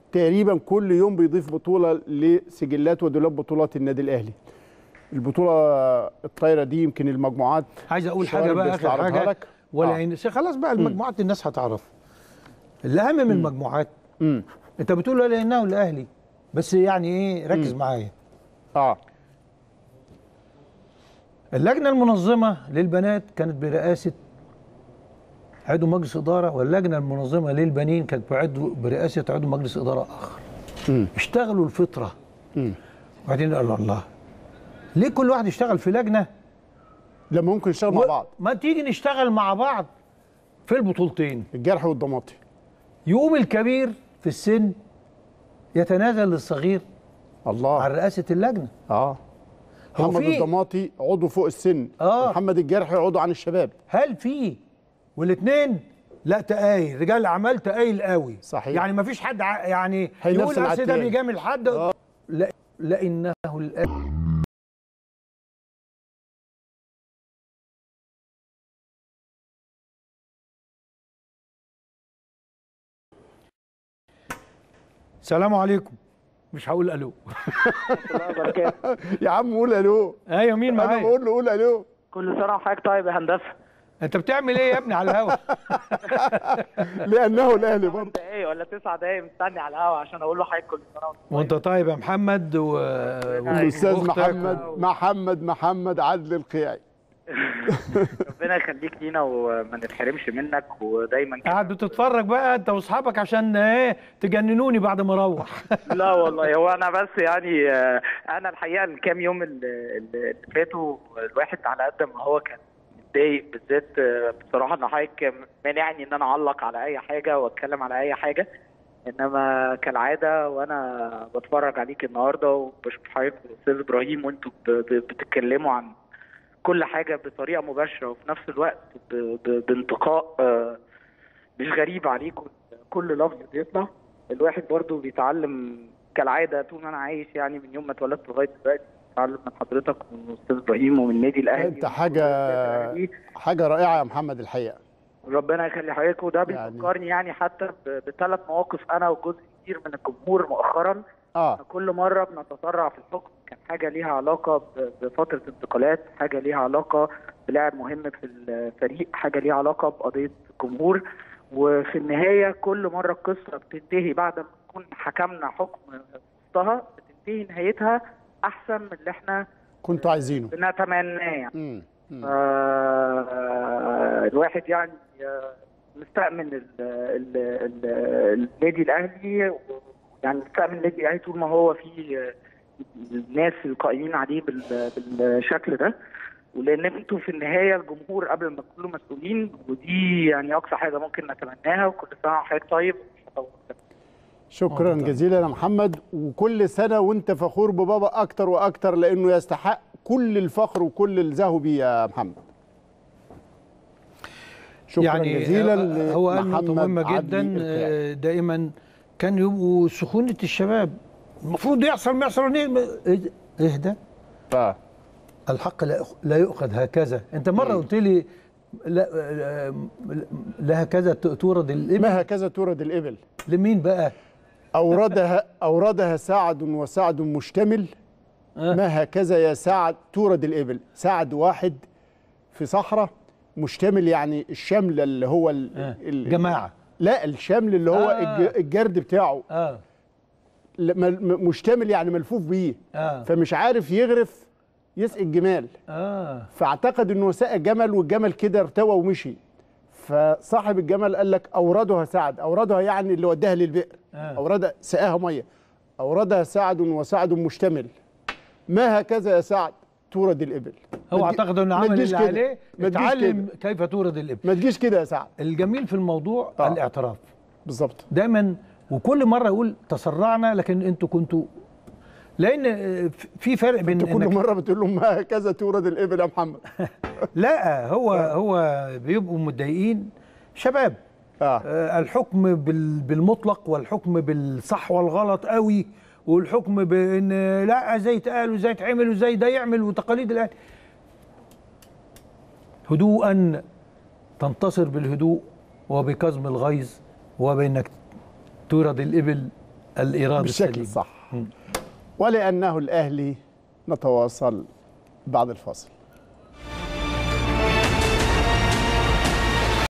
تقريبا كل يوم بيضيف بطوله لسجلات ودولاب بطولات النادي الاهلي البطوله الطايره دي يمكن المجموعات عايز اقول حاجه شوارب بقى اخر بيستعرضها حاجه لك. ولا آه. عين خلاص بقى المجموعات الناس هتعرف الاهم من المجموعات امم انت بتقول ولا انه الاهلي بس يعني ايه ركز معايا اه اللجنه المنظمه للبنات كانت برئاسه عضو مجلس اداره واللجنه المنظمه للبنين كانت بعضو برئاسه عضو مجلس اداره اخر مم. اشتغلوا الفطره مم. وبعدين قالوا الله ليه كل واحد يشتغل في لجنه لما ممكن نشتغل مع و- بعض ما تيجي نشتغل مع بعض في البطولتين الجرح والضماطي يقوم الكبير في السن يتنازل للصغير الله عن رئاسه اللجنه اه هو محمد في- الضماطي عضو فوق السن آه. محمد الجرحي عضو عن الشباب هل في والاثنين لا تقايل رجال الاعمال تقايل قوي صحيح. يعني ما فيش حد ع- يعني هينفس يقول مع اصل ده التاني. بيجامل حد لا لانه الآن السلام عليكم مش هقول الو يا عم قول الو ايوه مين انا معايا بقول له قول الو كل سنه وحضرتك طيب يا هندسه انت بتعمل ايه يا ابني على الهوا لانه الاهلي برضه دقايق ولا تسع دقايق مستني على الهوا عشان اقول له حضرتك كل سنه وانت وانت طيب يا محمد و... الاستاذ وأختك محمد محمد محمد عدل القيعي ربنا يخليك لينا وما نتحرمش منك ودايما كده. قاعد بتتفرج بقى انت واصحابك عشان ايه تجننوني بعد ما اروح لا والله هو انا بس يعني آه، انا الحقيقه الكام يوم اللي اللي فاتوا الواحد على قد ما هو كان متضايق بالذات آه، بصراحه ان حضرتك مانعني ان انا اعلق على اي حاجه واتكلم على اي حاجه انما كالعاده وانا بتفرج عليك النهارده وبشوف حضرتك والاستاذ ابراهيم وانتوا ب- ب- بتتكلموا عن كل حاجه بطريقه مباشره وفي نفس الوقت ب- ب- بانتقاء آه، مش غريب عليكم كل لفظ بيطلع الواحد برضو بيتعلم كالعاده طول ما انا عايش يعني من يوم ما اتولدت لغايه دلوقتي بتعلم من حضرتك ومن الاستاذ ابراهيم ومن النادي الاهلي انت حاجه حاجه رائعه يا محمد الحقيقه ربنا يخلي حضرتك وده يعني- بيفكرني يعني حتى ب- بثلاث مواقف انا وجزء كبير من الجمهور مؤخرا اه كل مره بنتسرع في الحكم كان حاجه ليها علاقه ب- بفتره انتقالات حاجه ليها علاقه بلاعب مهم في الفريق حاجه ليها علاقه بقضيه جمهور وفي النهايه كل مره القصه بتنتهي بعد ما نكون حكمنا حكم وسطها بتنتهي نهايتها احسن من اللي احنا كنتوا عايزينه بنتمناه يعني امم أمم. آه، الواحد يعني آه، مستأمن ال- ال- ال- النادي الاهلي يعني مستأمن النادي الاهلي طول ما هو في آه، الناس القائمين عليه بال- بالشكل ده ولان انتوا في النهايه الجمهور قبل ما تكونوا مسؤولين ودي يعني اقصى حاجه ممكن نتمناها وكل سنه وحضرتك طيب مش هطول. شكرا جزيلا يا محمد وكل سنه وانت فخور ببابا اكتر واكتر لانه يستحق كل الفخر وكل الزهو بيه يا محمد شكرا يعني جزيلا آه، هو قال نقطة لمحمد مهمة عدلي جدا القيعي. آه، دائما كان يبقوا سخونة الشباب المفروض يحصل ما يحصل إيه- اهدى اه الحق لا يأخ- لا يؤخذ هكذا انت مرة قلت لي لا, آه، لا هكذا ت- تورد الابل ما هكذا تورد الابل لمين بقى اوردها اوردها سعد وسعد مشتمل آه. ما هكذا يا سعد تورد الابل سعد واحد في صحراء مشتمل يعني الشمل اللي هو ال- آه. ال- جماعة لا الشمل اللي هو آه. الج- الجرد بتاعه اه ل- مل- م- مشتمل يعني ملفوف بيه اه فمش عارف يغرف يسقي الجمال اه فاعتقد انه سقى الجمل والجمل كده ارتوى ومشي فصاحب الجمل قال لك اوردها سعد اوردها يعني اللي وداها للبئر آه. اورد سقاها ميه اوردها سعد وسعد مشتمل ما هكذا يا سعد تورد الابل هو ما تجي- اعتقد انه ما عمل تجيش اللي كده. عليه ما تجيش اتعلم كده. كيف تورد الابل ما تجيش كده يا سعد الجميل في الموضوع آه. الاعتراف بالظبط دايما وكل مره يقول تسرعنا لكن انتوا كنتوا لان آه، في فرق بين انت كل إنك مره بتقول لهم ما هكذا تورد الابل يا محمد لا هو هو بيبقوا متضايقين شباب اه آه، الحكم بال- بالمطلق والحكم بالصح والغلط قوي والحكم بان لا ازاي يتقال وازاي يتعمل وازاي ده يعمل وتقاليد الاهلي هدوءا تنتصر بالهدوء وبكظم الغيظ وبانك تورد الابل الاراده بالشكل السليم. الصح ولانه الاهلي نتواصل بعد الفاصل